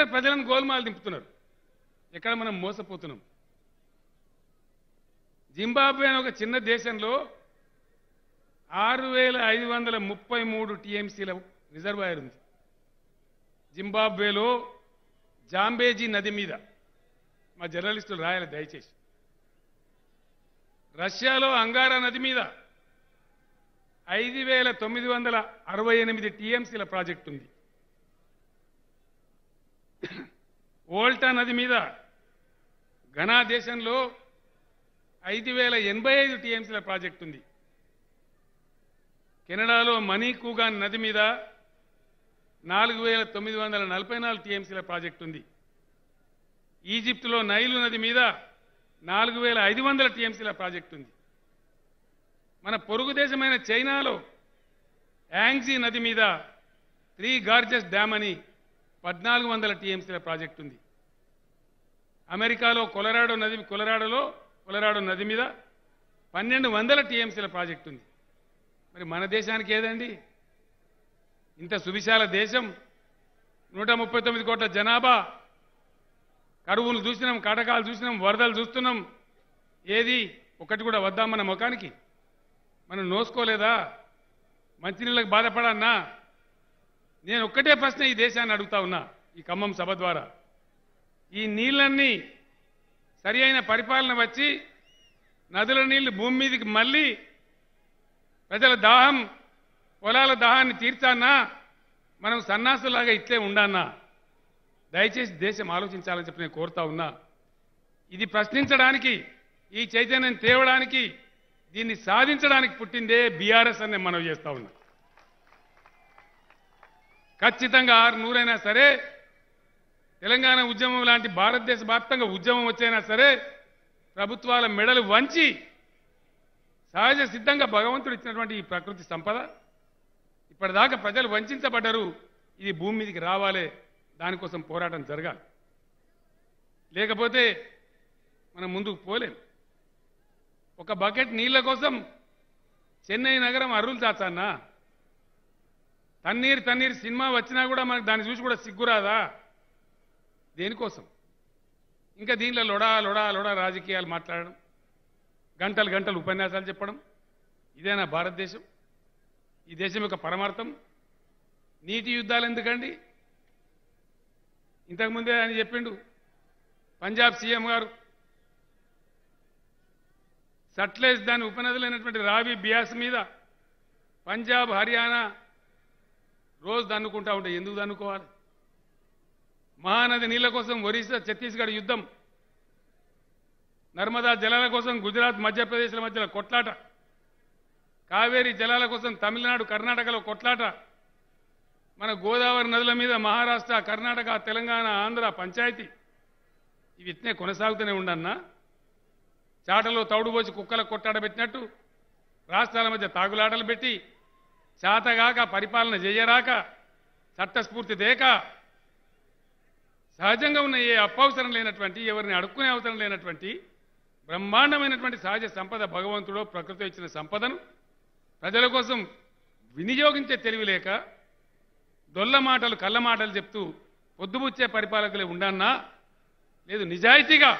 ఎక్కడ ప్రజలను గోల్మాలు దింపుతున్నారు ఎక్కడ మనం మోసపోతున్నాం జింబాబ్వే అనే ఒక చిన్న దేశంలో ఆరు వేల ఐదు వందల ముప్పై మూడు టీఎంసీల రిజర్వాయర్ ఉంది జింబాబ్వేలో జాంబేజీ నది మీద మా జర్నలిస్టులు రాయాలి దయచేసి రష్యాలో అంగారా నది మీద ఐదు వేల తొమ్మిది వందల అరవై ఎనిమిది టీఎంసీల ప్రాజెక్ట్ ఉంది ఓల్టా నది మీద ఘనా దేశంలో ఐదు వేల ఎనభై ఐదు టీఎంసీల ప్రాజెక్ట్ ఉంది కెనడాలో మణికూగాన్ నది మీద నాలుగు వేల తొమ్మిది వందల నలభై నాలుగు టీఎంసీల ప్రాజెక్ట్ ఉంది ఈజిప్టులో నైలు నది మీద నాలుగు వేల ఐదు వందల టీఎంసీల ప్రాజెక్ట్ ఉంది మన పొరుగు దేశమైన చైనాలో యాంగ్జీ నది మీద త్రీ గార్జెస్ డ్యామ్ అని పద్నాలుగు వందల టీఎంసీల ప్రాజెక్ట్ ఉంది అమెరికాలో కొలరాడో నది కొలరాడోలో కొలరాడో నది మీద పన్నెండు వందల టీఎంసీల ప్రాజెక్ట్ ఉంది మరి మన దేశానికి ఏదండి ఇంత సువిశాల దేశం నూట ముప్పై తొమ్మిది కోట్ల జనాభా కరువులు చూసినాం కటకాలు చూసినాం వరదలు చూస్తున్నాం ఏది ఒకటి కూడా వద్దాం మన ముఖానికి మనం నోసుకోలేదా మంచినీళ్ళకి బాధపడన్నా నేను ఒక్కటే ప్రశ్న ఈ దేశాన్ని అడుగుతా ఉన్నా ఈ ఖమ్మం సభ ద్వారా ఈ నీళ్ళన్నీ సరి అయిన పరిపాలన వచ్చి నదుల నీళ్లు భూమి మీదకి మళ్ళీ ప్రజల దాహం పొలాల దాహాన్ని తీర్చానా మనం సన్నాసులాగా ఇట్లే ఉండన్నా దయచేసి దేశం ఆలోచించాలని చెప్పి నేను కోరుతా ఉన్నా ఇది ప్రశ్నించడానికి ఈ చైతన్యం తేవడానికి దీన్ని సాధించడానికి పుట్టిందే బీఆర్ఎస్ అని నేను మనవి చేస్తా ఉన్నా ఖచ్చితంగా ఆరు నూరైనా సరే తెలంగాణ ఉద్యమం లాంటి భారతదేశ వ్యాప్తంగా ఉద్యమం వచ్చైనా సరే ప్రభుత్వాల మెడలు వంచి సహజ సిద్ధంగా భగవంతుడు ఇచ్చినటువంటి ఈ ప్రకృతి సంపద ఇప్పటిదాకా ప్రజలు వంచబడ్డారు ఇది భూమి మీదకి రావాలే దానికోసం పోరాటం జరగాలి లేకపోతే మనం ముందుకు పోలేం ఒక బకెట్ నీళ్ల కోసం చెన్నై నగరం అరువులు చాచన్నా తన్నీరు తన్నీరు సినిమా వచ్చినా కూడా మనకు దాన్ని చూసి కూడా సిగ్గురాదా దేనికోసం ఇంకా దీనిలో లొడా లొడా లొడా రాజకీయాలు మాట్లాడడం గంటలు గంటలు ఉపన్యాసాలు చెప్పడం ఇదేనా భారతదేశం ఈ దేశం యొక్క పరమార్థం నీటి యుద్ధాలు ఎందుకండి ఇంతకుముందే ఆయన చెప్పిండు పంజాబ్ సీఎం గారు సట్లేజ్ దాని ఉపనదులైనటువంటి రావి బియాస్ మీద పంజాబ్ హర్యానా రోజు దన్నుకుంటా ఉంటే ఎందుకు దన్నుకోవాలి మహానది నీళ్ల కోసం ఒరిస్సా ఛత్తీస్గఢ్ యుద్ధం నర్మదా జలాల కోసం గుజరాత్ మధ్యప్రదేశ్ల మధ్యలో కొట్లాట కావేరీ జలాల కోసం తమిళనాడు కర్ణాటకలో కొట్లాట మన గోదావరి నదుల మీద మహారాష్ట్ర కర్ణాటక తెలంగాణ ఆంధ్ర పంచాయతీ ఇవి ఇట్నే కొనసాగుతూనే ఉండన్నా చాటలో తౌడుపోసి కుక్కల కొట్టాడబెట్టినట్టు రాష్ట్రాల మధ్య తాగులాటలు పెట్టి చాతగాక పరిపాలన చేయరాక చట్టస్ఫూర్తి దేక సహజంగా ఉన్న ఏ అప్పవసరం లేనటువంటి ఎవరిని అడుక్కునే అవసరం లేనటువంటి బ్రహ్మాండమైనటువంటి సహజ సంపద భగవంతుడో ప్రకృతి ఇచ్చిన సంపదను ప్రజల కోసం వినియోగించే తెలివి లేక దొల్ల మాటలు కళ్ళ మాటలు చెప్తూ పొద్దుబుచ్చే పరిపాలకులే ఉండన్నా లేదు నిజాయితీగా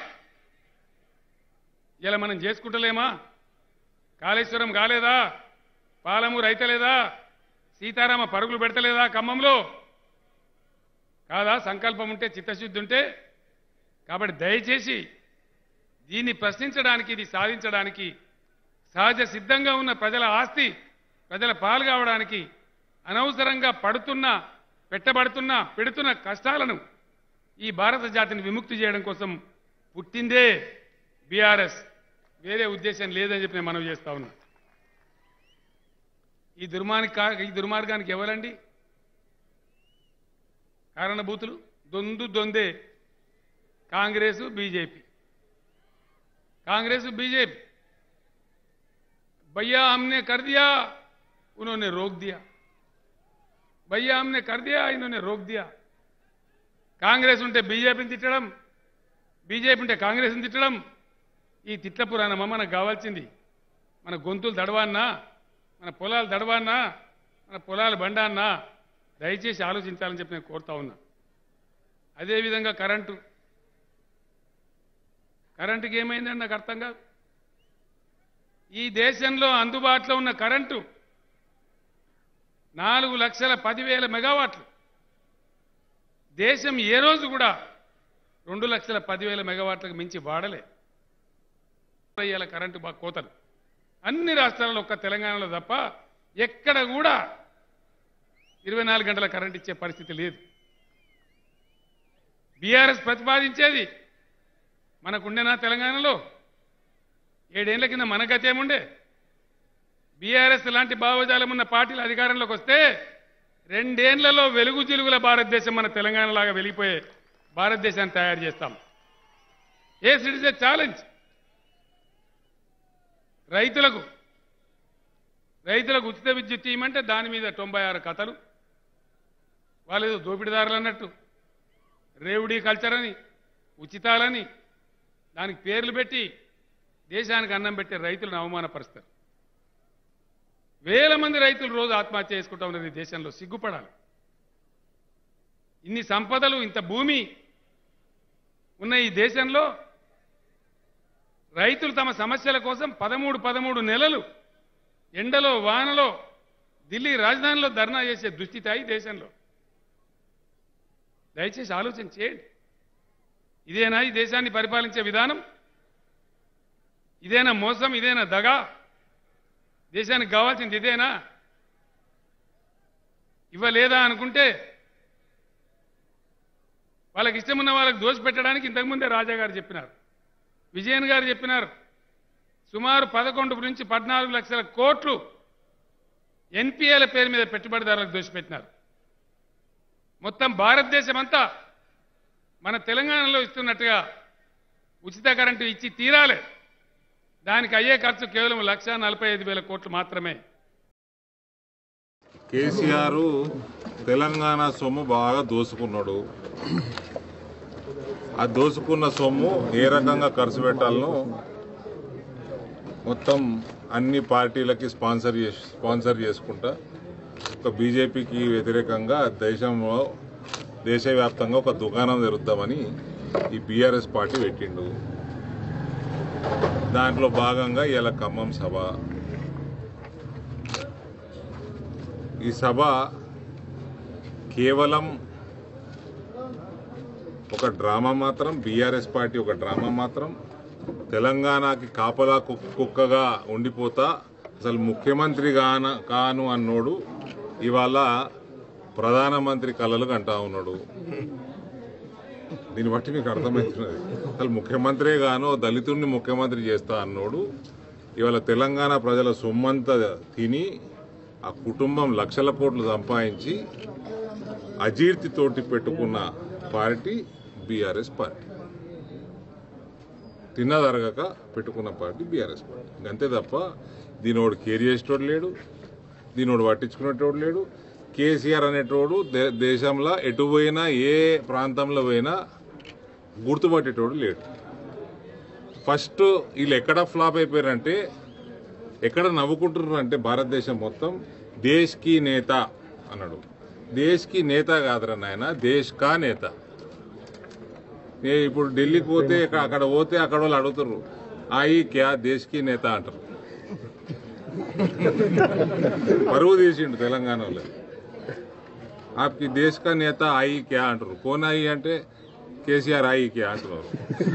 ఇలా మనం చేసుకుంటలేమా కాళేశ్వరం కాలేదా పాలమూరు అయితలేదా సీతారామ పరుగులు పెడతలేదా ఖమ్మంలో కాదా సంకల్పం ఉంటే చిత్తశుద్ధి ఉంటే కాబట్టి దయచేసి దీన్ని ప్రశ్నించడానికి ఇది సాధించడానికి సహజ సిద్ధంగా ఉన్న ప్రజల ఆస్తి ప్రజల పాలు కావడానికి అనవసరంగా పడుతున్న పెట్టబడుతున్న పెడుతున్న కష్టాలను ఈ భారత జాతిని విముక్తి చేయడం కోసం పుట్టిందే బీఆర్ఎస్ వేరే ఉద్దేశం లేదని చెప్పి నేను మనవి చేస్తా ఉన్నా ఈ దుర్మార్గ ఈ దుర్మార్గానికి ఎవరండి కారణభూతులు దొందు దొందే కాంగ్రెస్ బీజేపీ कांग्रेस बीजेपी भैया हमने कर दिया उन्होंने रोक दिया भैया हमने कर दिया इन्होंने रोक दिया కాంగ్రెస్ ఉంటే బీజేపీని తిట్టడం బీజేపీ ఉంటే కాంగ్రెస్ని తిట్టడం ఈ తిట్ల పురాణమా మనకు కావాల్సింది మన గొంతులు దడవాన్నా మన పొలాలు దడవాన్నా మన పొలాలు బండాన్నా దయచేసి ఆలోచించాలని చెప్పి నేను కోరుతా ఉన్నా అదేవిధంగా కరెంటు కరెంటుకి ఏమైందండి నాకు అర్థం కాదు ఈ దేశంలో అందుబాటులో ఉన్న కరెంటు నాలుగు లక్షల పదివేల మెగావాట్లు దేశం ఏ రోజు కూడా రెండు లక్షల పదివేల మెగావాట్లకు మించి వాడలే ఇవాళ కరెంటు బాగా కోతలు అన్ని రాష్ట్రాలలో ఒక్క తెలంగాణలో తప్ప ఎక్కడ కూడా ఇరవై నాలుగు గంటల కరెంట్ ఇచ్చే పరిస్థితి లేదు బీఆర్ఎస్ ప్రతిపాదించేది మనకుండేనా తెలంగాణలో ఏడేళ్ల కింద మన గతేముండే బీఆర్ఎస్ లాంటి భావజాలం ఉన్న పార్టీలు అధికారంలోకి వస్తే రెండేళ్లలో వెలుగు జిలుగుల భారతదేశం మన తెలంగాణలాగా వెలిగిపోయే భారతదేశాన్ని తయారు చేస్తాం ఏ ఇట్ ఏ ఛాలెంజ్ రైతులకు రైతులకు ఉచిత విద్యుత్ ఇవ్వమంటే దాని మీద తొంభై ఆరు కథలు వాళ్ళు ఏదో దోపిడీదారులు అన్నట్టు రేవుడీ కల్చర్ అని ఉచితాలని దానికి పేర్లు పెట్టి దేశానికి అన్నం పెట్టే రైతులను అవమానపరుస్తారు వేల మంది రైతులు రోజు ఆత్మహత్య చేసుకుంటా ఉన్నది ఈ దేశంలో సిగ్గుపడాలి ఇన్ని సంపదలు ఇంత భూమి ఉన్న ఈ దేశంలో రైతులు తమ సమస్యల కోసం పదమూడు పదమూడు నెలలు ఎండలో వానలో ఢిల్లీ రాజధానిలో ధర్నా చేసే దుస్థితి ఈ దేశంలో దయచేసి ఆలోచన చేయండి ఇదేనా ఈ దేశాన్ని పరిపాలించే విధానం ఇదేనా మోసం ఇదేనా దగా దేశానికి కావాల్సింది ఇదేనా ఇవ్వలేదా అనుకుంటే వాళ్ళకి ఇష్టం ఉన్న వాళ్ళకి దోషపెట్టడానికి ఇంతకుముందే రాజా గారు చెప్పినారు విజయన్ గారు చెప్పినారు సుమారు పదకొండు నుంచి పద్నాలుగు లక్షల కోట్లు ఎన్పిఏల పేరు మీద పెట్టుబడిదారులకు దోషపెట్టినారు మొత్తం భారతదేశం అంతా మన తెలంగాణలో ఇస్తున్నట్టుగా ఉచిత కరెంటు ఇచ్చి తీరాలి దానికి అయ్యే ఖర్చు కేవలం లక్ష నలభై ఐదు వేల కోట్లు మాత్రమే కేసీఆర్ తెలంగాణ సొమ్ము బాగా దోసుకున్నాడు ఆ దోసుకున్న సొమ్ము ఏ రకంగా ఖర్చు పెట్టాలనో మొత్తం అన్ని పార్టీలకి స్పాన్సర్ చేసి స్పాన్సర్ చేసుకుంటా ఒక బీజేపీకి వ్యతిరేకంగా దేశంలో దేశవ్యాప్తంగా ఒక దుకాణం జరుగుద్దామని ఈ బీఆర్ఎస్ పార్టీ పెట్టిండు దాంట్లో భాగంగా ఇలా ఖమ్మం సభ ఈ సభ కేవలం ఒక డ్రామా మాత్రం బీఆర్ఎస్ పార్టీ ఒక డ్రామా మాత్రం తెలంగాణకి కాపలా కు- కుక్కగా ఉండిపోతా అసలు ముఖ్యమంత్రి గాన కాను అన్నోడు ఇవాళ ప్రధానమంత్రి కలలు కంటా ఉన్నాడు దీన్ని బట్టి మీకు అర్థమవుతున్నది అసలు ముఖ్యమంత్రే గాను దళితుడిని ముఖ్యమంత్రి చేస్తా అన్నోడు ఇవాళ తెలంగాణ ప్రజల సొమ్మంతా తిని ఆ కుటుంబం లక్షల కోట్లు సంపాదించి అజీర్తితోటి పెట్టుకున్న పార్టీ బీఆర్ఎస్ పార్టీ తిన్నదరగక పెట్టుకున్న పార్టీ బీఆర్ఎస్ పార్టీ అంతే తప్ప దీనోడు కేర్ చేసేటోడు లేడు దీనోడు పట్టించుకునేటోడు లేడు కేసీఆర్ అనేటోడు దే- దేశంలో ఎటు పోయినా ఏ ప్రాంతంలో పోయినా గుర్తుపట్టేటోడు లేడు ఫస్ట్ వీళ్ళు ఎక్కడ ఫ్లాప్ అయిపోయారంటే ఎక్కడ నవ్వుకుంటున్నారు అంటే భారతదేశం మొత్తం దేశ్ కి నేత అన్నాడు దేశ్ కి నేత కాదురా నాయన దేశ్ కా నేత ఏ ఇప్పుడు ఢిల్లీకి పోతే ఇక- అక్కడ పోతే అక్కడ వాళ్ళు అడుగుతారు ఆయి క్యా దేశ్ కి నేత అంటారు పరువు తీసిండు తెలంగాణ వాళ్ళు ఆప్కి దేశ్ కా నేత ఆయి క్యా అంటారు కోన్ ఆయి అంటే కేసీఆర్ ఆయి క్యా అంటున్నారు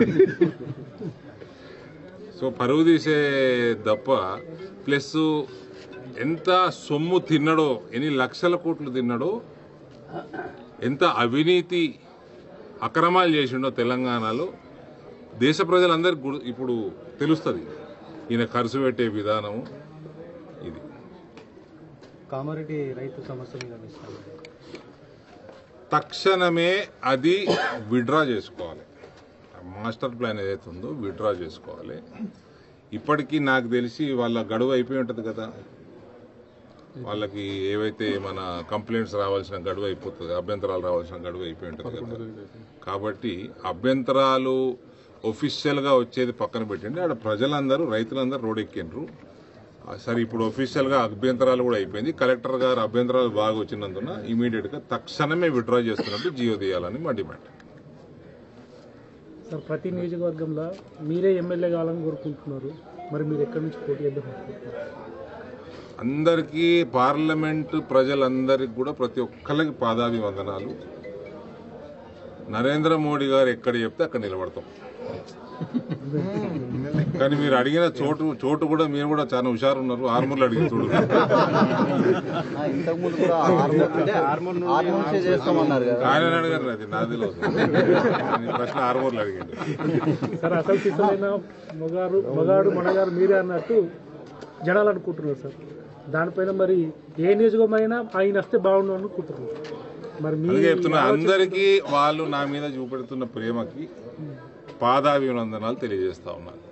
సో పరువు తీసే తప్ప ప్లస్ ఎంత సొమ్ము తిన్నాడో ఎన్ని లక్షల కోట్లు తిన్నాడో ఎంత అవినీతి అక్రమాలు చేసిండో తెలంగాణలో దేశ ప్రజలందరికీ గుర్- ఇప్పుడు తెలుస్తుంది ఈయన ఖర్చు పెట్టే విధానము ఇది కామారెడ్డి రైతు సమస్య మీద మీ స్పందన. తక్షణమే అది విడ్రా చేసుకోవాలి ఆ మాస్టర్ ప్లాన్ ఏదైతే ఉందో విడ్రా చేసుకోవాలి ఇప్పటికీ నాకు తెలిసి వాళ్ళ గడువు అయిపోయి ఉంటుంది కదా వాళ్ళకి ఏవైతే మన కంప్లైంట్స్ రావాల్సిన గడువు అయిపోతుంది అభ్యంతరాలు రావాల్సిన గడువు అయిపోయి ఉంటుంది కదా కాబట్టి అభ్యంతరాలు ఒఫిషియల్ గా వచ్చేది పక్కన పెట్టండి ఆడ ప్రజలందరూ రైతులందరూ రోడ్ ఎక్కిండ్రు ఆ, సరే ఇప్పుడు ఒఫిషియల్ గా అభ్యంతరాలు కూడా అయిపోయింది కలెక్టర్ గారు అభ్యంతరాలు బాగా వచ్చినందున ఇమీడియట్ గా తక్షణమే విడ్రా చేస్తున్నట్టు జియో తీయాలని మా డిమాండ్ సార్ ప్రతి నియోజకవర్గంలో మీరే ఎమ్మెల్యే కావాలని కోరుకుంటున్నారు మరి మీరు ఎక్కడి నుంచి పోటీ చేద్దాం అనుకుంటున్నారు అందరికీ పార్లమెంట్ ప్రజలందరికీ కూడా ప్రతి ఒక్కరికి పాదాభివందనాలు నరేంద్ర మోడీ గారు ఎక్కడ చెప్తే అక్కడ నిలబడతాం కానీ మీరు అడిగిన చోటు చోటు కూడా మీరు కూడా చాలా హుషారు ఉన్నారు ఆర్మూర్లు అడిగి చూడు ఇంతకు ముందు కూడా ఆర్మూర్ అంటే ఆర్మూర్సే చేస్తామన్నారు కదా ఆయన అడిగారు అది నాది ప్రశ్న ఆర్మూర్లు అడిగాడు సార్ అసలు సిద్ధమైన మొగారు మొగాడు మొనగారు మీరే అన్నట్టు జనాలు అనుకుంటున్నారు సార్ దానిపైన మరి ఏ నియోజకమైనా ఆయన వస్తే బాగుండు అనుకుంటున్నారు మరి మీ అందుకే చెప్తున్నా అందరికీ వాళ్ళు నా మీద చూపెడుతున్న ప్రేమకి పాదాభివందనాలు తెలియజేస్తా ఉన్నారు